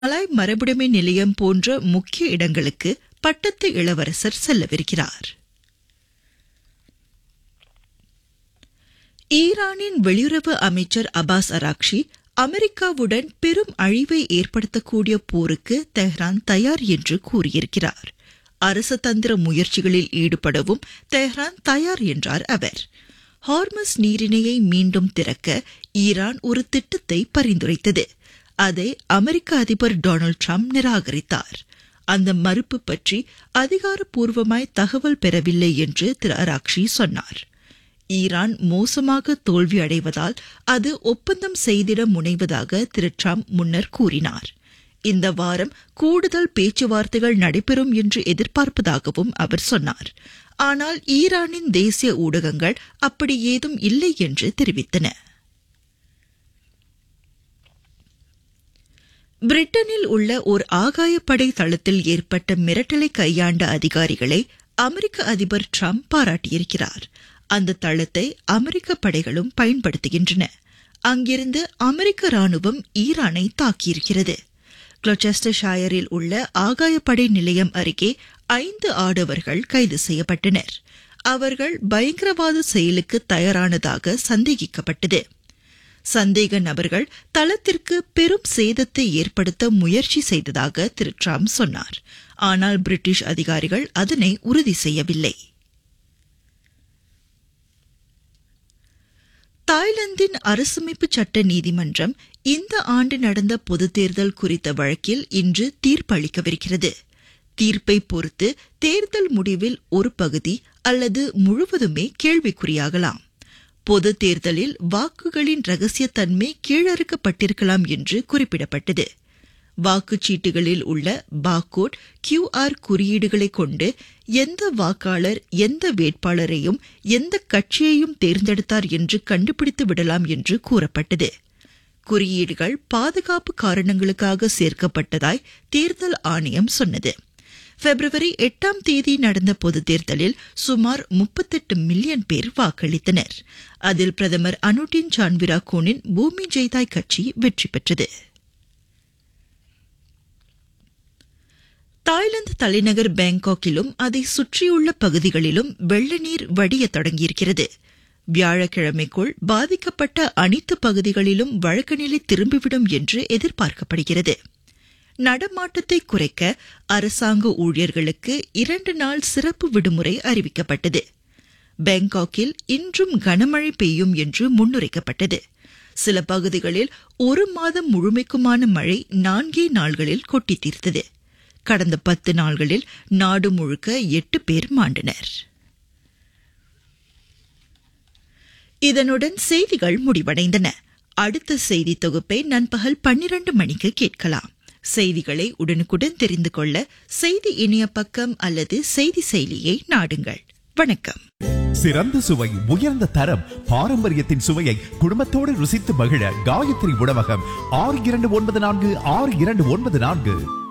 Malay மரபுடைமை நிலையம் போன்ற முக்கிய இடங்களுக்கு பட்டத்து இளவரசர் செல்லவிருக்கிறார் ஈரானின் வெளியுறவு அமைச்சர் அபாஸ் அராக்ஷி அமெரிக்காவுடன் பெரும் அழிவை ஏற்படுத்தக்கூடிய போருக்கு தெஹ்ரான் தயார் என்று கூறியிருக்கிறார் அரசு தந்திர முயற்சிகளில் ஈடுபடவும் தெஹ்ரான் தயார் என்றார் அவர் ஹார்மஸ் நீரிணையை மீண்டும் திறக்க ஈரான் ஒரு திட்டத்தை பரிந்துரைத்தது அதை அமெரிக்க அதிபர் டொனால்டு ட்ரம்ப் நிராகரித்தார் அந்த மறுப்பு பற்றி அதிகாரப்பூர்வமாய் தகவல் பெறவில்லை என்று திரு அராக்ஷி சொன்னார் ஈரான் மோசமாக தோல்வி அடைவதால் அது ஒப்பந்தம் செய்திட முனைவதாக திரு ட்ரம்ப் முன்னர் கூறினார் இந்த வாரம் கூடுதல் பேச்சுவார்த்தைகள் நடைபெறும் என்று எதிர்பார்ப்பதாகவும் அவர் சொன்னார் ஆனால் ஈரானின் தேசிய ஊடகங்கள் அப்படி ஏதும் இல்லை என்று தெரிவித்தன பிரிட்டனில் உள்ள ஓர் ஆகாயப்படை தளத்தில் ஏற்பட்ட மிரட்டலை கையாண்ட அதிகாரிகளை அமெரிக்க அதிபர் ட்ரம்ப் பாராட்டியிருக்கிறார் அந்த தளத்தை அமெரிக்க படைகளும் பயன்படுத்துகின்றன அங்கிருந்து அமெரிக்க ராணுவம் ஈரானை தாக்கியிருக்கிறது குளோச்செஸ்டர்ஷாயரில் உள்ள ஆகாயப்படை நிலையம் அருகே ஐந்து ஆடவர்கள் கைது செய்யப்பட்டனர் அவர்கள் பயங்கரவாத செயலுக்கு தயாரானதாக சந்தேகிக்கப்பட்டது சந்தேக நபர்கள் தளத்திற்கு பெரும் சேதத்தை ஏற்படுத்த முயற்சி செய்ததாக திரு ட்ரம்ப் சொன்னார் ஆனால் பிரிட்டிஷ் அதிகாரிகள் அதனை உறுதி செய்யவில்லை தாய்லாந்தின் அரசமைப்பு சட்ட நீதிமன்றம் இந்த ஆண்டு நடந்த பொதுத் தேர்தல் குறித்த வழக்கில் இன்று தீர்ப்பளிக்கவிருக்கிறது தீர்ப்பை பொறுத்து தேர்தல் முடிவில் ஒரு பகுதி அல்லது முழுவதுமே கேள்விக்குறியாகலாம் பொது தேர்தலில் வாக்குகளின் ரகசியத்தன்மை கீழறுக்கப்பட்டிருக்கலாம் என்று குறிப்பிடப்பட்டது வாக்குச்சீட்டுகளில் உள்ள பாக்கோட் கியூஆர் குறியீடுகளை கொண்டு எந்த வாக்காளர் எந்த வேட்பாளரையும் எந்த கட்சியையும் தேர்ந்தெடுத்தார் என்று கண்டுபிடித்து விடலாம் என்று கூறப்பட்டது குறியீடுகள் பாதுகாப்பு காரணங்களுக்காக சேர்க்கப்பட்டதாய் தேர்தல் ஆணையம் சொன்னது பிப்ரவரி எட்டாம் தேதி நடந்த பொதுத் தேர்தலில் சுமார் முப்பத்தெட்டு மில்லியன் பேர் வாக்களித்தனர் அதில் பிரதமர் அனுடின் சான்விரா கோனின் பூமி ஜெய்தாய் கட்சி வெற்றி பெற்றது தாய்லாந்து தலைநகர் பேங்காக்கிலும் அதை சுற்றியுள்ள பகுதிகளிலும் வெள்ள நீர் வடிய தொடங்கியிருக்கிறது வியாழக்கிழமைக்குள் பாதிக்கப்பட்ட அனைத்து பகுதிகளிலும் வழக்கு நிலை திரும்பிவிடும் என்று எதிர்பார்க்கப்படுகிறது நடமாட்டத்தை குறைக்க அரசாங்க ஊழியர்களுக்கு இரண்டு நாள் சிறப்பு விடுமுறை அறிவிக்கப்பட்டது பேங்காக்கில் இன்றும் கனமழை பெய்யும் என்று முன்னுரைக்கப்பட்டது சில பகுதிகளில் ஒரு மாதம் முழுமைக்குமான மழை நான்கே நாள்களில் கொட்டி தீர்த்தது கடந்த பத்து நாள்களில் நாடு முழுக்க எட்டு பேர் மாண்டனர் இதனுடன் செய்திகள் முடிவடைந்தன அடுத்த செய்தி தொகுப்பை நண்பகல் பன்னிரண்டு மணிக்கு கேட்கலாம் செய்திகளை உடனுக்குடன் தெரிந்து கொள்ள செய்தி இணைய பக்கம் அல்லது செய்தி செயலியை நாடுங்கள் வணக்கம் சிறந்த சுவை உயர்ந்த தரம் பாரம்பரியத்தின் சுவையை குடும்பத்தோடு ருசித்து மகிழ காயத்ரி உணவகம் ஆறு இரண்டு ஒன்பது நான்கு ஆறு இரண்டு ஒன்பது நான்கு